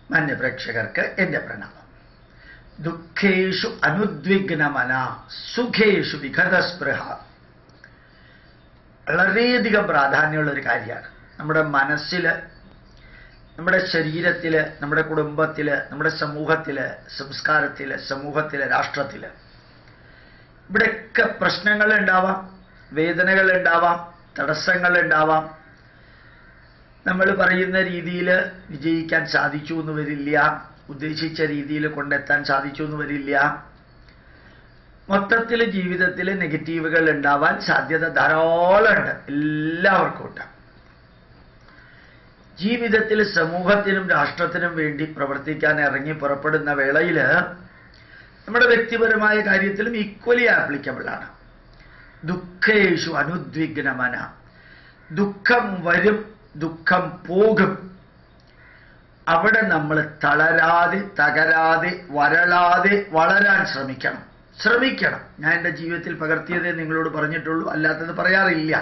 മാന്യപ്രേക്ഷകർക്ക് എൻ്റെ പ്രണാമം ദുഃഖേഷു അനുദ്വിഗ്നമന സുഖേഷു വിഘതസ്പൃഹ വളരെയധികം പ്രാധാന്യമുള്ള ഒരു കാര്യമാണ് നമ്മുടെ മനസ്സിൽ നമ്മുടെ ശരീരത്തിൽ നമ്മുടെ കുടുംബത്തിൽ നമ്മുടെ സമൂഹത്തിൽ സംസ്കാരത്തിൽ സമൂഹത്തിൽ രാഷ്ട്രത്തിൽ ഇവിടെയൊക്കെ പ്രശ്നങ്ങൾ ഉണ്ടാവാം വേദനകൾ ഉണ്ടാവാം തടസ്സങ്ങൾ ഉണ്ടാവാം നമ്മൾ പറയുന്ന രീതിയിൽ വിജയിക്കാൻ സാധിച്ചു എന്ന് വരില്ല ഉദ്ദേശിച്ച രീതിയിൽ കൊണ്ടെത്താൻ സാധിച്ചു എന്ന് വരില്ല മൊത്തത്തിൽ ജീവിതത്തിൽ നെഗറ്റീവുകൾ ഉണ്ടാവാൻ സാധ്യത ധാരാളമുണ്ട് എല്ലാവർക്കും ഉണ്ട് ജീവിതത്തിൽ സമൂഹത്തിനും രാഷ്ട്രത്തിനും വേണ്ടി പ്രവർത്തിക്കാൻ ഇറങ്ങി പുറപ്പെടുന്ന വേളയിൽ നമ്മുടെ വ്യക്തിപരമായ കാര്യത്തിലും ഈക്വലി ആപ്ലിക്കബിൾ ആണ് ദുഃഖേഷു അനുദ്വിഗ്നമന ദുഃഖം വരും ദുഃഖം പോകും അവിടെ നമ്മൾ തളരാതെ തകരാതെ വരളാതെ വളരാൻ ശ്രമിക്കണം ശ്രമിക്കണം ഞാൻ എൻ്റെ ജീവിതത്തിൽ പകർത്തിയതേ നിങ്ങളോട് പറഞ്ഞിട്ടുള്ളൂ അല്ലാത്തത് പറയാറില്ല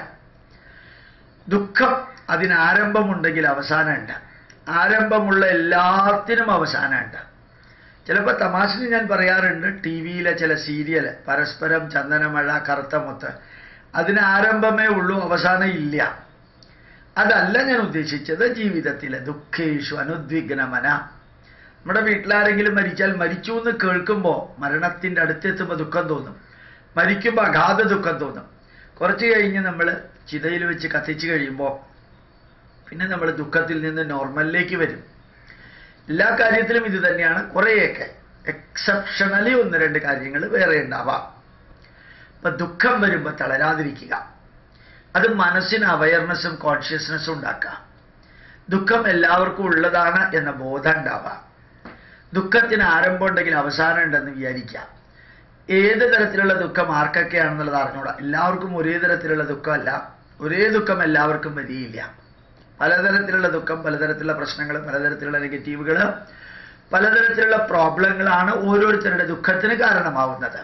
ദുഃഖം അതിന് ആരംഭമുണ്ടെങ്കിൽ അവസാനമുണ്ട് ആരംഭമുള്ള എല്ലാത്തിനും അവസാനമുണ്ട് ചിലപ്പോൾ തമാശന് ഞാൻ പറയാറുണ്ട് ടി വിയിലെ ചില സീരിയൽ പരസ്പരം ചന്ദനമഴ കറുത്ത മുത്ത് അതിന് ആരംഭമേ ഉള്ളൂ അവസാനം ഇല്ല അതല്ല ഞാൻ ഉദ്ദേശിച്ചത് ജീവിതത്തിലെ ദുഃഖേഷു അനുദ്വിഗ്നമന നമ്മുടെ വീട്ടിലാരെങ്കിലും മരിച്ചാൽ മരിച്ചു എന്ന് കേൾക്കുമ്പോൾ മരണത്തിൻ്റെ അടുത്തെത്തുമ്പോൾ ദുഃഖം തോന്നും മരിക്കുമ്പോൾ അഗാധ ദുഃഖം തോന്നും കുറച്ച് കഴിഞ്ഞ് നമ്മൾ ചിതയിൽ വെച്ച് കത്തിച്ച് കഴിയുമ്പോൾ പിന്നെ നമ്മൾ ദുഃഖത്തിൽ നിന്ന് നോർമലിലേക്ക് വരും എല്ലാ കാര്യത്തിലും ഇത് തന്നെയാണ് കുറേയൊക്കെ എക്സെപ്ഷണലി ഒന്ന് രണ്ട് കാര്യങ്ങൾ വേറെ ഉണ്ടാവാം അപ്പൊ ദുഃഖം വരുമ്പോൾ തളരാതിരിക്കുക അത് മനസ്സിന് അവയർനെസ്സും കോൺഷ്യസ്നെസ്സും ഉണ്ടാക്കുക ദുഃഖം എല്ലാവർക്കും ഉള്ളതാണ് എന്ന ബോധം ഉണ്ടാവാം ദുഃഖത്തിന് ആരംഭം ഉണ്ടെങ്കിൽ അവസാനം ഉണ്ടെന്ന് വിചാരിക്കാം ഏത് തരത്തിലുള്ള ദുഃഖം ആർക്കൊക്കെയാണെന്നുള്ളത് അറിഞ്ഞൂടാ എല്ലാവർക്കും ഒരേ തരത്തിലുള്ള ദുഃഖമല്ല ഒരേ ദുഃഖം എല്ലാവർക്കും വരികയില്ല പലതരത്തിലുള്ള ദുഃഖം പലതരത്തിലുള്ള പ്രശ്നങ്ങൾ പലതരത്തിലുള്ള നെഗറ്റീവുകൾ പലതരത്തിലുള്ള പ്രോബ്ലങ്ങളാണ് ഓരോരുത്തരുടെ ദുഃഖത്തിന് കാരണമാവുന്നത്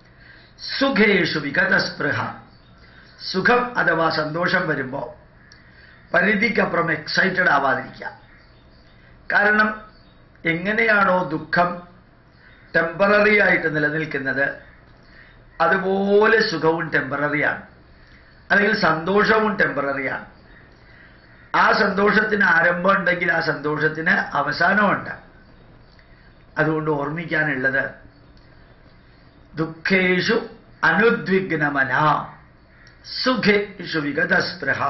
സുഖേഷു വിഗതസ്പൃഹ സുഖം അഥവാ സന്തോഷം വരുമ്പോൾ പരിധിക്കപ്പുറം എക്സൈറ്റഡ് ആവാതിരിക്കുക കാരണം എങ്ങനെയാണോ ദുഃഖം ടെമ്പററി ആയിട്ട് നിലനിൽക്കുന്നത് അതുപോലെ സുഖവും ടെമ്പററിയാണ് അല്ലെങ്കിൽ സന്തോഷവും ടെമ്പററിയാണ് ആ സന്തോഷത്തിന് ആരംഭം ഉണ്ടെങ്കിൽ ആ സന്തോഷത്തിന് അവസാനമുണ്ട് അതുകൊണ്ട് ഓർമ്മിക്കാനുള്ളത് ദുഃഖേഷു അനുദ്വിഗ്നമന സുഖേഷു വിഗതസ്പൃഹ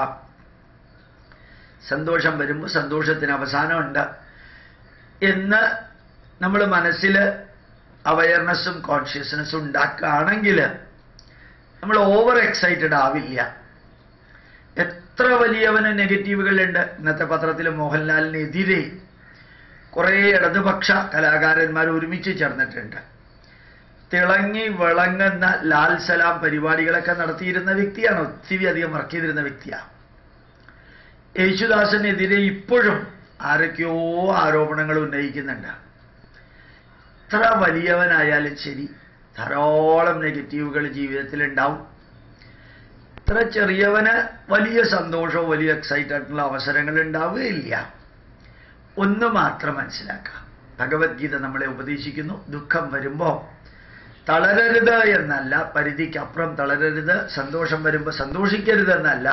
സന്തോഷം വരുമ്പോൾ സന്തോഷത്തിന് അവസാനമുണ്ട് എന്ന് നമ്മൾ മനസ്സിൽ അവയർനെസ്സും കോൺഷ്യസ്നെസ്സും ഉണ്ടാക്കുകയാണെങ്കിൽ നമ്മൾ ഓവർ എക്സൈറ്റഡ് ആവില്ല എത്ര വലിയവന് നെഗറ്റീവുകളുണ്ട് ഇന്നത്തെ പത്രത്തിൽ മോഹൻലാലിനെതിരെ കുറേ ഇടതുപക്ഷ കലാകാരന്മാർ ഒരുമിച്ച് ചേർന്നിട്ടുണ്ട് തിളങ്ങി വിളങ്ങുന്ന ലാൽ സലാം പരിപാടികളൊക്കെ നടത്തിയിരുന്ന വ്യക്തിയാണ് ഒത്തിരി അധികം വർക്ക് ചെയ്തിരുന്ന വ്യക്തിയാണ് യേശുദാസിനെതിരെ ഇപ്പോഴും ആരൊക്കെയോ ആരോപണങ്ങൾ ഉന്നയിക്കുന്നുണ്ട് എത്ര വലിയവനായാലും ശരി ധാരാളം നെഗറ്റീവുകൾ ജീവിതത്തിൽ ഉണ്ടാവും ഇത്ര ചെറിയവന് വലിയ സന്തോഷവും വലിയ എക്സൈറ്റഡുള്ള അവസരങ്ങൾ ഉണ്ടാവുകയില്ല ഒന്ന് മാത്രം മനസ്സിലാക്കാം ഭഗവത്ഗീത നമ്മളെ ഉപദേശിക്കുന്നു ദുഃഖം വരുമ്പോൾ തളരരുത് എന്നല്ല പരിധിക്കപ്പുറം തളരരുത് സന്തോഷം വരുമ്പോൾ സന്തോഷിക്കരുത് എന്നല്ല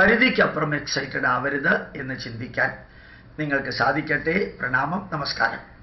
പരിധിക്കപ്പുറം എക്സൈറ്റഡ് ആവരുത് എന്ന് ചിന്തിക്കാൻ നിങ്ങൾക്ക് സാധിക്കട്ടെ പ്രണാമം നമസ്കാരം